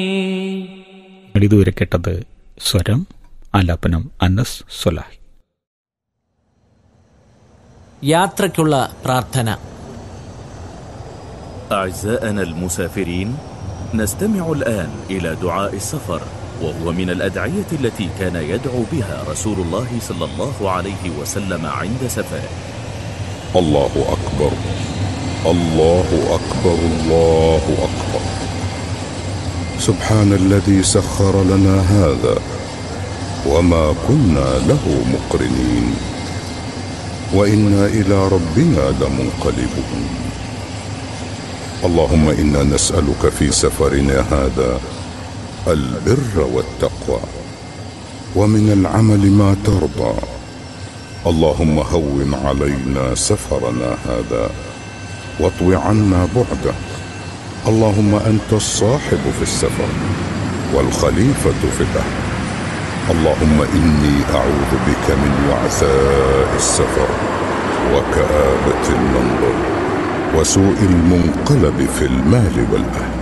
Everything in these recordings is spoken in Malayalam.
ഇതുവരെ കേട്ടത് സ്വരം ആലാപനം അനസ് സൊലാഹി യാത്രയ്ക്കുള്ള പ്രാർത്ഥന أعزائنا المسافرين نستمع الآن إلى دعاء السفر وهو من الأدعية التي كان يدعو بها رسول الله صلى الله عليه وسلم عند سفره الله أكبر الله أكبر الله أكبر سبحان الذي سخر لنا هذا وما كنا له مقرنين وإنا إلى ربنا لمنقلبون اللهم إنا نسألك في سفرنا هذا البر والتقوى ومن العمل ما ترضى اللهم هون علينا سفرنا هذا واطو عنا بعده اللهم انت الصاحب في السفر والخليفه في الاهل اللهم اني اعوذ بك من وعثاء السفر وكابه المنظر وسوء المنقلب في المال والاهل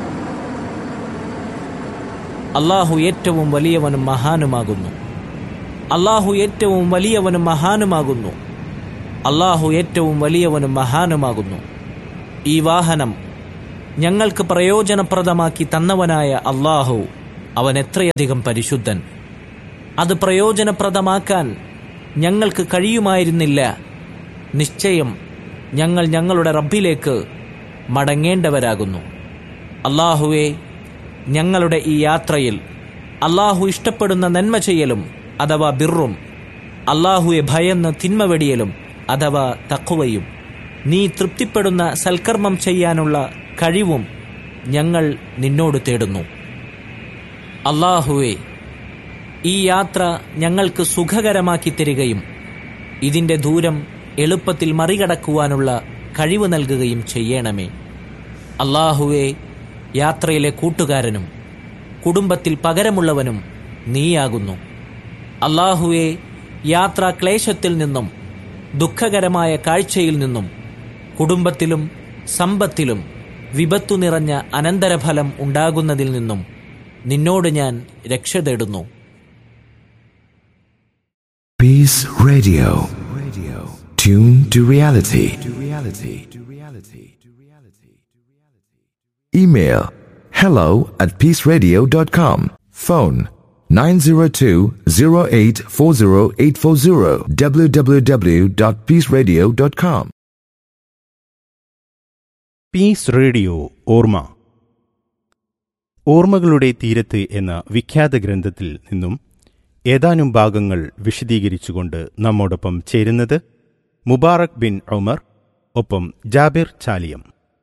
അള്ളാഹു ഏറ്റവും വലിയവനും മഹാനുമാകുന്നു അള്ളാഹു ഏറ്റവും വലിയവനും മഹാനുമാകുന്നു അള്ളാഹു ഏറ്റവും വലിയവനും മഹാനുമാകുന്നു ഈ വാഹനം ഞങ്ങൾക്ക് പ്രയോജനപ്രദമാക്കി തന്നവനായ അള്ളാഹു അവൻ എത്രയധികം പരിശുദ്ധൻ അത് പ്രയോജനപ്രദമാക്കാൻ ഞങ്ങൾക്ക് കഴിയുമായിരുന്നില്ല നിശ്ചയം ഞങ്ങൾ ഞങ്ങളുടെ റബ്ബിലേക്ക് മടങ്ങേണ്ടവരാകുന്നു അള്ളാഹുവെ ഞങ്ങളുടെ ഈ യാത്രയിൽ അള്ളാഹു ഇഷ്ടപ്പെടുന്ന നന്മ ചെയ്യലും അഥവാ ബിറും അള്ളാഹുവെ ഭയന്ന് തിന്മ വെടിയലും അഥവാ തക്കുവയും നീ തൃപ്തിപ്പെടുന്ന സൽക്കർമ്മം ചെയ്യാനുള്ള കഴിവും ഞങ്ങൾ നിന്നോട് തേടുന്നു അള്ളാഹുവെ ഈ യാത്ര ഞങ്ങൾക്ക് സുഖകരമാക്കി തരികയും ഇതിന്റെ ദൂരം എളുപ്പത്തിൽ മറികടക്കുവാനുള്ള കഴിവ് നൽകുകയും ചെയ്യണമേ അള്ളാഹുവെ യാത്രയിലെ കൂട്ടുകാരനും കുടുംബത്തിൽ പകരമുള്ളവനും നീയാകുന്നു അള്ളാഹുവെ യാത്രാ ക്ലേശത്തിൽ നിന്നും ദുഃഖകരമായ കാഴ്ചയിൽ നിന്നും കുടുംബത്തിലും സമ്പത്തിലും വിപത്തു നിറഞ്ഞ അനന്തരഫലം ഉണ്ടാകുന്നതിൽ നിന്നും നിന്നോട് ഞാൻ രക്ഷ തേടുന്നു Peace Radio. Radio. Tune to reality. To reality. To reality. To reality. Email hello at peaceradio.com. Phone 902-0840840 www.peaceradio.com. Peace radio ഓർമ്മ ഓർമ്മകളുടെ തീരത്ത് എന്ന വിഖ്യാത ഗ്രന്ഥത്തിൽ നിന്നും ഏതാനും ഭാഗങ്ങൾ വിശദീകരിച്ചുകൊണ്ട് നമ്മോടൊപ്പം ചേരുന്നത് മുബാറക് ബിൻ ഉമർ ഒപ്പം ജാബിർ ചാലിയം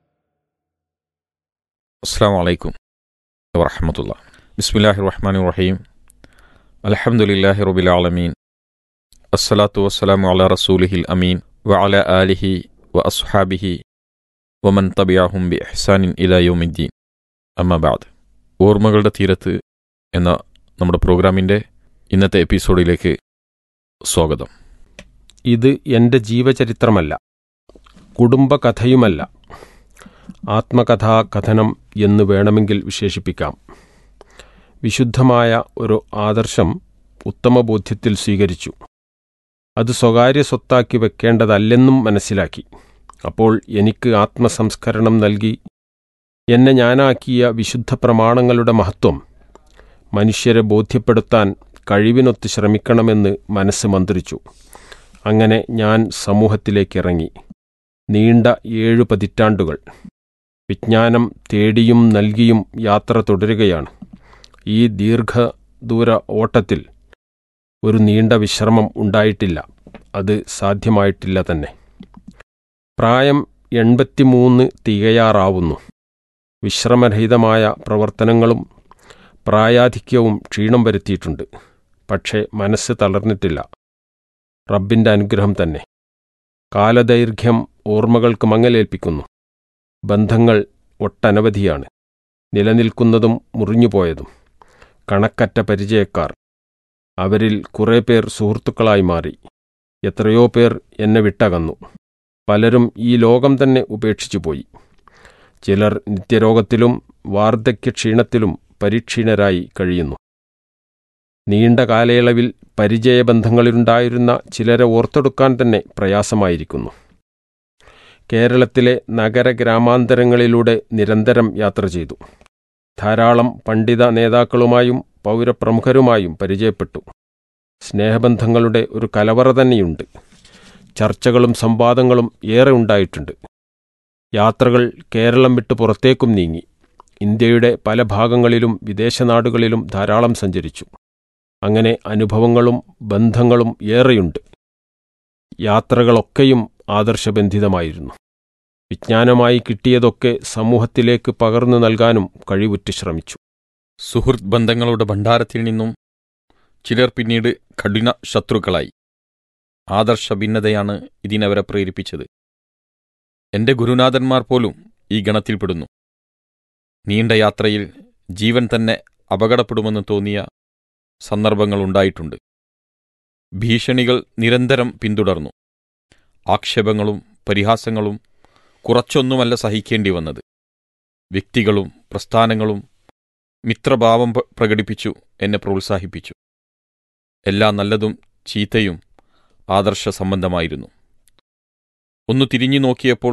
അസ്സാം വലൈക്കും വറഹമത്തുള്ള ബിസ്മില്ലാഹി റഹ്മാൻ റഹീം അലഹമുല്ലാഹി റബിൽ ആലമീൻ അസ്സലാത്തു വസ്സലാമു അല റസൂലിഹിൽ അമീൻ വ അല ആലിഹി വ അസ്ഹാബിഹി വമൻ തബിയാഹും ബി എഹ്സാനിൻ ഇലായോമിദ്ദീൻ അമ്മബാദ് ഓർമ്മകളുടെ തീരത്ത് എന്ന നമ്മുടെ പ്രോഗ്രാമിൻ്റെ ഇന്നത്തെ എപ്പിസോഡിലേക്ക് സ്വാഗതം ഇത് എൻ്റെ ജീവചരിത്രമല്ല കുടുംബകഥയുമല്ല ആത്മകഥാകഥനം എന്ന് വേണമെങ്കിൽ വിശേഷിപ്പിക്കാം വിശുദ്ധമായ ഒരു ആദർശം ഉത്തമബോധ്യത്തിൽ സ്വീകരിച്ചു അത് സ്വകാര്യ സ്വത്താക്കി വെക്കേണ്ടതല്ലെന്നും മനസ്സിലാക്കി അപ്പോൾ എനിക്ക് ആത്മസംസ്കരണം നൽകി എന്നെ ഞാനാക്കിയ വിശുദ്ധ പ്രമാണങ്ങളുടെ മഹത്വം മനുഷ്യരെ ബോധ്യപ്പെടുത്താൻ കഴിവിനൊത്ത് ശ്രമിക്കണമെന്ന് മനസ്സ് മന്ത്രിച്ചു അങ്ങനെ ഞാൻ സമൂഹത്തിലേക്കിറങ്ങി നീണ്ട ഏഴു പതിറ്റാണ്ടുകൾ വിജ്ഞാനം തേടിയും നൽകിയും യാത്ര തുടരുകയാണ് ഈ ദീർഘദൂര ഓട്ടത്തിൽ ഒരു നീണ്ട വിശ്രമം ഉണ്ടായിട്ടില്ല അത് സാധ്യമായിട്ടില്ല തന്നെ പ്രായം എൺപത്തിമൂന്ന് തികയാറാവുന്നു വിശ്രമരഹിതമായ പ്രവർത്തനങ്ങളും പ്രായാധിക്യവും ക്ഷീണം വരുത്തിയിട്ടുണ്ട് പക്ഷേ മനസ്സ് തളർന്നിട്ടില്ല റബ്ബിൻ്റെ അനുഗ്രഹം തന്നെ കാലദൈർഘ്യം ഓർമ്മകൾക്ക് മങ്ങലേൽപ്പിക്കുന്നു ബന്ധങ്ങൾ ഒട്ടനവധിയാണ് നിലനിൽക്കുന്നതും മുറിഞ്ഞുപോയതും കണക്കറ്റ പരിചയക്കാർ അവരിൽ കുറേ പേർ സുഹൃത്തുക്കളായി മാറി എത്രയോ പേർ എന്നെ വിട്ടകന്നു പലരും ഈ ലോകം തന്നെ ഉപേക്ഷിച്ചു പോയി ചിലർ നിത്യരോഗത്തിലും വാർദ്ധക്യക്ഷീണത്തിലും പരീക്ഷീണരായി കഴിയുന്നു നീണ്ട കാലയളവിൽ പരിചയബന്ധങ്ങളിലുണ്ടായിരുന്ന ചിലരെ ഓർത്തെടുക്കാൻ തന്നെ പ്രയാസമായിരിക്കുന്നു കേരളത്തിലെ നഗര ഗ്രാമാന്തരങ്ങളിലൂടെ നിരന്തരം യാത്ര ചെയ്തു ധാരാളം പണ്ഡിത നേതാക്കളുമായും പൗരപ്രമുഖരുമായും പരിചയപ്പെട്ടു സ്നേഹബന്ധങ്ങളുടെ ഒരു കലവറ തന്നെയുണ്ട് ചർച്ചകളും സംവാദങ്ങളും ഏറെ ഉണ്ടായിട്ടുണ്ട് യാത്രകൾ കേരളം വിട്ട് പുറത്തേക്കും നീങ്ങി ഇന്ത്യയുടെ പല ഭാഗങ്ങളിലും വിദേശ നാടുകളിലും ധാരാളം സഞ്ചരിച്ചു അങ്ങനെ അനുഭവങ്ങളും ബന്ധങ്ങളും ഏറെയുണ്ട് യാത്രകളൊക്കെയും ആദർശബന്ധിതമായിരുന്നു വിജ്ഞാനമായി കിട്ടിയതൊക്കെ സമൂഹത്തിലേക്ക് പകർന്നു നൽകാനും കഴിവുറ്റ് ശ്രമിച്ചു സുഹൃത്ത് ബന്ധങ്ങളുടെ ഭണ്ഡാരത്തിൽ നിന്നും ചിലർ പിന്നീട് കഠിന ശത്രുക്കളായി ആദർശ ഭിന്നതയാണ് ഇതിനവരെ പ്രേരിപ്പിച്ചത് എന്റെ ഗുരുനാഥന്മാർ പോലും ഈ ഗണത്തിൽപ്പെടുന്നു നീണ്ട യാത്രയിൽ ജീവൻ തന്നെ അപകടപ്പെടുമെന്ന് തോന്നിയ സന്ദർഭങ്ങളുണ്ടായിട്ടുണ്ട് ഭീഷണികൾ നിരന്തരം പിന്തുടർന്നു ആക്ഷേപങ്ങളും പരിഹാസങ്ങളും കുറച്ചൊന്നുമല്ല സഹിക്കേണ്ടി വന്നത് വ്യക്തികളും പ്രസ്ഥാനങ്ങളും മിത്രഭാവം പ്ര- പ്രകടിപ്പിച്ചു എന്നെ പ്രോത്സാഹിപ്പിച്ചു എല്ലാ നല്ലതും ചീത്തയും ആദർശ സംബന്ധമായിരുന്നു ഒന്ന് തിരിഞ്ഞു നോക്കിയപ്പോൾ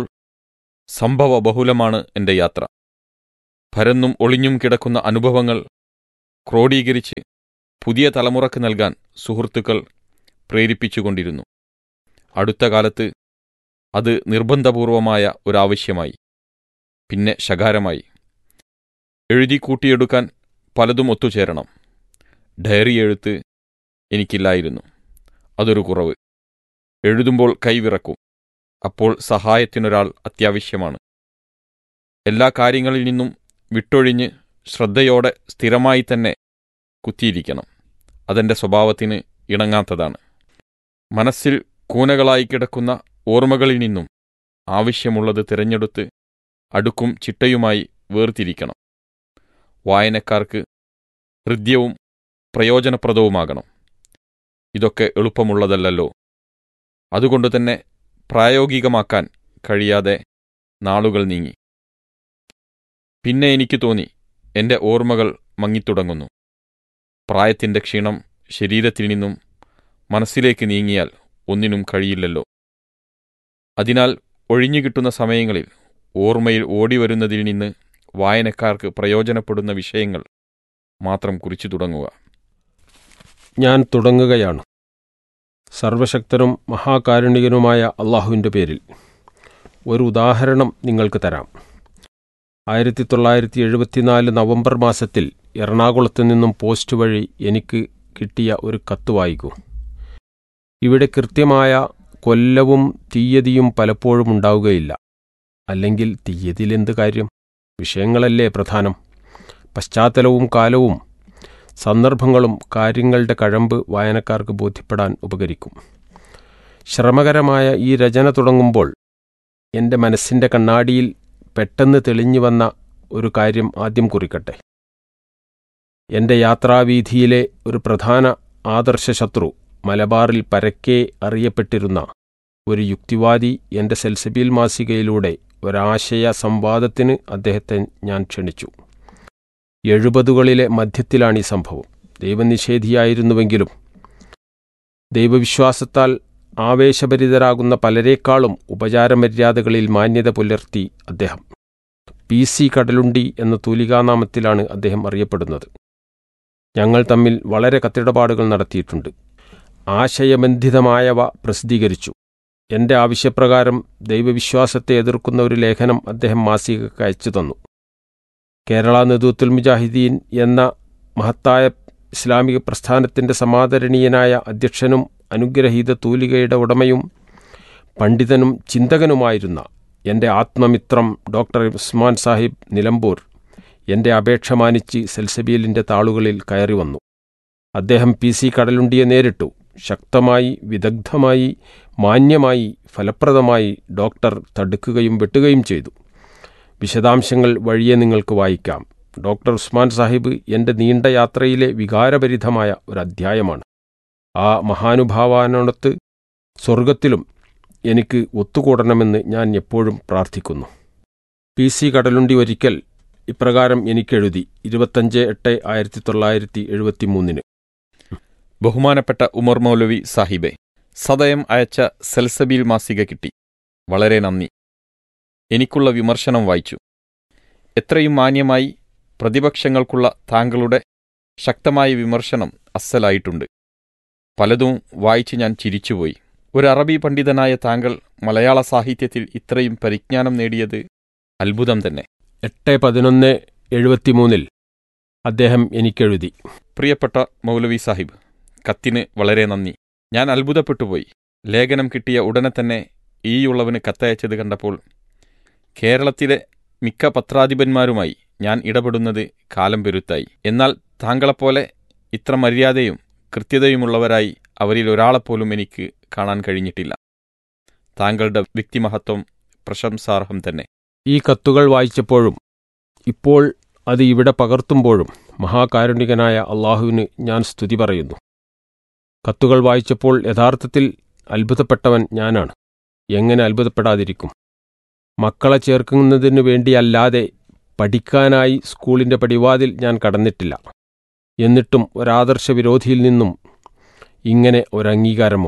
സംഭവ ബഹുലമാണ് എന്റെ യാത്ര പരന്നും ഒളിഞ്ഞും കിടക്കുന്ന അനുഭവങ്ങൾ ക്രോഡീകരിച്ച് പുതിയ തലമുറക്ക് നൽകാൻ സുഹൃത്തുക്കൾ പ്രേരിപ്പിച്ചുകൊണ്ടിരുന്നു അടുത്ത കാലത്ത് അത് നിർബന്ധപൂർവമായ ഒരാവശ്യമായി പിന്നെ ശകാരമായി എഴുതി കൂട്ടിയെടുക്കാൻ പലതും ഒത്തുചേരണം ഡയറി എഴുത്ത് എനിക്കില്ലായിരുന്നു അതൊരു കുറവ് എഴുതുമ്പോൾ കൈവിറക്കും അപ്പോൾ സഹായത്തിനൊരാൾ അത്യാവശ്യമാണ് എല്ലാ കാര്യങ്ങളിൽ നിന്നും വിട്ടൊഴിഞ്ഞ് ശ്രദ്ധയോടെ സ്ഥിരമായി തന്നെ കുത്തിയിരിക്കണം അതെന്റെ സ്വഭാവത്തിന് ഇണങ്ങാത്തതാണ് മനസ്സിൽ കൂനകളായി കിടക്കുന്ന ഓർമ്മകളിൽ നിന്നും ആവശ്യമുള്ളത് തിരഞ്ഞെടുത്ത് അടുക്കും ചിട്ടയുമായി വേർതിരിക്കണം വായനക്കാർക്ക് ഹൃദ്യവും പ്രയോജനപ്രദവുമാകണം ഇതൊക്കെ എളുപ്പമുള്ളതല്ലല്ലോ അതുകൊണ്ട് തന്നെ പ്രായോഗികമാക്കാൻ കഴിയാതെ നാളുകൾ നീങ്ങി പിന്നെ എനിക്ക് തോന്നി എന്റെ ഓർമ്മകൾ മങ്ങിത്തുടങ്ങുന്നു പ്രായത്തിന്റെ ക്ഷീണം ശരീരത്തിൽ നിന്നും മനസ്സിലേക്ക് നീങ്ങിയാൽ ഒന്നിനും കഴിയില്ലല്ലോ അതിനാൽ ഒഴിഞ്ഞുകിട്ടുന്ന സമയങ്ങളിൽ ഓർമ്മയിൽ ഓടിവരുന്നതിൽ നിന്ന് വായനക്കാർക്ക് പ്രയോജനപ്പെടുന്ന വിഷയങ്ങൾ മാത്രം കുറിച്ചു തുടങ്ങുക ഞാൻ തുടങ്ങുകയാണ് സർവശക്തനും മഹാകാരുണികനുമായ അള്ളാഹുവിൻ്റെ പേരിൽ ഒരു ഉദാഹരണം നിങ്ങൾക്ക് തരാം ആയിരത്തി തൊള്ളായിരത്തി എഴുപത്തിനാല് നവംബർ മാസത്തിൽ എറണാകുളത്ത് നിന്നും പോസ്റ്റ് വഴി എനിക്ക് കിട്ടിയ ഒരു കത്ത് വായിക്കൂ ഇവിടെ കൃത്യമായ കൊല്ലവും തീയതിയും പലപ്പോഴും ഉണ്ടാവുകയില്ല അല്ലെങ്കിൽ തീയതിയിലെന്ത് കാര്യം വിഷയങ്ങളല്ലേ പ്രധാനം പശ്ചാത്തലവും കാലവും സന്ദർഭങ്ങളും കാര്യങ്ങളുടെ കഴമ്പ് വായനക്കാർക്ക് ബോധ്യപ്പെടാൻ ഉപകരിക്കും ശ്രമകരമായ ഈ രചന തുടങ്ങുമ്പോൾ എൻ്റെ മനസ്സിൻ്റെ കണ്ണാടിയിൽ പെട്ടെന്ന് തെളിഞ്ഞു വന്ന ഒരു കാര്യം ആദ്യം കുറിക്കട്ടെ എൻ്റെ യാത്രാവീഥിയിലെ ഒരു പ്രധാന ആദർശ ശത്രു മലബാറിൽ പരക്കെ അറിയപ്പെട്ടിരുന്ന ഒരു യുക്തിവാദി എൻ്റെ സെൽസബീൽ മാസികയിലൂടെ ഒരാശയ സംവാദത്തിന് അദ്ദേഹത്തെ ഞാൻ ക്ഷണിച്ചു എഴുപതുകളിലെ മധ്യത്തിലാണ് ഈ സംഭവം ദൈവനിഷേധിയായിരുന്നുവെങ്കിലും ദൈവവിശ്വാസത്താൽ ആവേശഭരിതരാകുന്ന പലരേക്കാളും ഉപചാരമര്യാദകളിൽ മാന്യത പുലർത്തി അദ്ദേഹം പി സി കടലുണ്ടി എന്ന തൂലികാനാമത്തിലാണ് അദ്ദേഹം അറിയപ്പെടുന്നത് ഞങ്ങൾ തമ്മിൽ വളരെ കത്തിടപാടുകൾ നടത്തിയിട്ടുണ്ട് ആശയബന്ധിതമായവ പ്രസിദ്ധീകരിച്ചു എന്റെ ആവശ്യപ്രകാരം ദൈവവിശ്വാസത്തെ എതിർക്കുന്ന ഒരു ലേഖനം അദ്ദേഹം മാസികക്ക് അയച്ചു തന്നു കേരള നേതൃത്വൽ മുജാഹിദീൻ എന്ന മഹത്തായ ഇസ്ലാമിക പ്രസ്ഥാനത്തിന്റെ സമാദരണീയനായ അധ്യക്ഷനും അനുഗ്രഹീത തൂലികയുടെ ഉടമയും പണ്ഡിതനും ചിന്തകനുമായിരുന്ന എൻ്റെ ആത്മമിത്രം ഡോക്ടർ ഉസ്മാൻ സാഹിബ് നിലമ്പൂർ എൻ്റെ അപേക്ഷ മാനിച്ച് സെൽസബീലിൻ്റെ താളുകളിൽ കയറി വന്നു അദ്ദേഹം പി സി കടലുണ്ടിയെ നേരിട്ടു ശക്തമായി വിദഗ്ധമായി മാന്യമായി ഫലപ്രദമായി ഡോക്ടർ തടുക്കുകയും വെട്ടുകയും ചെയ്തു വിശദാംശങ്ങൾ വഴിയെ നിങ്ങൾക്ക് വായിക്കാം ഡോക്ടർ ഉസ്മാൻ സാഹിബ് എൻ്റെ നീണ്ട യാത്രയിലെ വികാരഭരിതമായ ഒരു അധ്യായമാണ് ആ മഹാനുഭാവാനോടത്ത് സ്വർഗത്തിലും എനിക്ക് ഒത്തുകൂടണമെന്ന് ഞാൻ എപ്പോഴും പ്രാർത്ഥിക്കുന്നു പി സി കടലുണ്ടി ഒരിക്കൽ ഇപ്രകാരം എനിക്കെഴുതി ഇരുപത്തഞ്ച് എട്ട് ആയിരത്തി തൊള്ളായിരത്തി എഴുപത്തി മൂന്നിന് ബഹുമാനപ്പെട്ട ഉമർ മൗലവി സാഹിബെ സദയം അയച്ച സെൽസബീൽ മാസിക കിട്ടി വളരെ നന്ദി എനിക്കുള്ള വിമർശനം വായിച്ചു എത്രയും മാന്യമായി പ്രതിപക്ഷങ്ങൾക്കുള്ള താങ്കളുടെ ശക്തമായ വിമർശനം അസ്സലായിട്ടുണ്ട് പലതും വായിച്ച് ഞാൻ ചിരിച്ചുപോയി ഒരു അറബി പണ്ഡിതനായ താങ്കൾ മലയാള സാഹിത്യത്തിൽ ഇത്രയും പരിജ്ഞാനം നേടിയത് അത്ഭുതം തന്നെ എട്ട് പതിനൊന്ന് എഴുപത്തിമൂന്നിൽ അദ്ദേഹം എനിക്കെഴുതി പ്രിയപ്പെട്ട മൗലവി സാഹിബ് കത്തിന് വളരെ നന്ദി ഞാൻ അത്ഭുതപ്പെട്ടുപോയി ലേഖനം കിട്ടിയ ഉടനെ തന്നെ ഈയുള്ളവന് കത്തയച്ചത് കണ്ടപ്പോൾ കേരളത്തിലെ മിക്ക പത്രാധിപന്മാരുമായി ഞാൻ ഇടപെടുന്നത് കാലം പെരുത്തായി എന്നാൽ താങ്കളെപ്പോലെ ഇത്ര മര്യാദയും കൃത്യതയുമുള്ളവരായി അവരിൽ ഒരാളെപ്പോലും എനിക്ക് കാണാൻ കഴിഞ്ഞിട്ടില്ല താങ്കളുടെ വ്യക്തിമഹത്വം പ്രശംസാർഹം തന്നെ ഈ കത്തുകൾ വായിച്ചപ്പോഴും ഇപ്പോൾ അത് ഇവിടെ പകർത്തുമ്പോഴും മഹാകാരുണികനായ അള്ളാഹുവിന് ഞാൻ സ്തുതി പറയുന്നു കത്തുകൾ വായിച്ചപ്പോൾ യഥാർത്ഥത്തിൽ അത്ഭുതപ്പെട്ടവൻ ഞാനാണ് എങ്ങനെ അത്ഭുതപ്പെടാതിരിക്കും മക്കളെ ചേർക്കുന്നതിനു വേണ്ടിയല്ലാതെ പഠിക്കാനായി സ്കൂളിന്റെ പടിവാതിൽ ഞാൻ കടന്നിട്ടില്ല എന്നിട്ടും ഒരാദർശ വിരോധിയിൽ നിന്നും ഇങ്ങനെ ഒരംഗീകാരമോ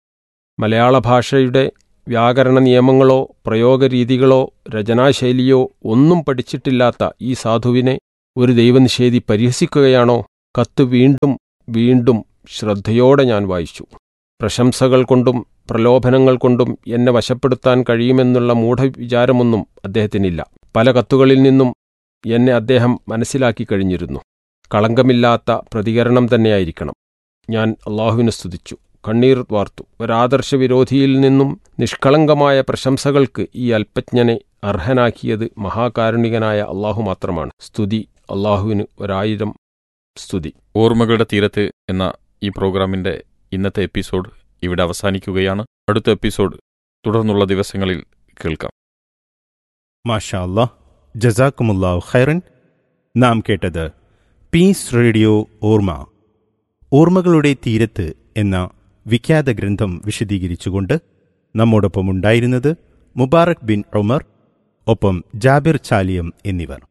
മലയാള ഭാഷയുടെ വ്യാകരണ നിയമങ്ങളോ പ്രയോഗരീതികളോ രചനാശൈലിയോ ഒന്നും പഠിച്ചിട്ടില്ലാത്ത ഈ സാധുവിനെ ഒരു ദൈവനിഷേധി പരിഹസിക്കുകയാണോ കത്ത് വീണ്ടും വീണ്ടും ശ്രദ്ധയോടെ ഞാൻ വായിച്ചു പ്രശംസകൾ കൊണ്ടും പ്രലോഭനങ്ങൾ കൊണ്ടും എന്നെ വശപ്പെടുത്താൻ കഴിയുമെന്നുള്ള മൂഢവിചാരമൊന്നും അദ്ദേഹത്തിനില്ല പല കത്തുകളിൽ നിന്നും എന്നെ അദ്ദേഹം മനസ്സിലാക്കി കഴിഞ്ഞിരുന്നു കളങ്കമില്ലാത്ത പ്രതികരണം തന്നെയായിരിക്കണം ഞാൻ അള്ളാഹുവിനെ സ്തുതിച്ചു കണ്ണീർ വാർത്തു ഒരാദർശ വിരോധിയിൽ നിന്നും നിഷ്കളങ്കമായ പ്രശംസകൾക്ക് ഈ അല്പജ്ഞനെ അർഹനാക്കിയത് മഹാകാരുണികനായ അള്ളാഹു മാത്രമാണ് സ്തുതി അള്ളാഹുവിന് ഒരായിരം സ്തുതി ഓർമ്മകളുടെ തീരത്ത് എന്ന ഈ പ്രോഗ്രാമിന്റെ ഇന്നത്തെ എപ്പിസോഡ് ഇവിടെ അവസാനിക്കുകയാണ് അടുത്ത എപ്പിസോഡ് തുടർന്നുള്ള ദിവസങ്ങളിൽ കേൾക്കാം മാഷാ അല്ലാ ജസാക്കുമുല്ലാഹു ഖൈറൻ നാം കേട്ടത് പീസ് റേഡിയോ ഓർമ്മ ഓർമ്മകളുടെ തീരത്ത് എന്ന വിഖ്യാത ഗ്രന്ഥം വിശദീകരിച്ചുകൊണ്ട് നമ്മോടൊപ്പം ഉണ്ടായിരുന്നത് മുബാറക് ബിൻ ഉമർ ഒപ്പം ജാബിർ ചാലിയം എന്നിവർ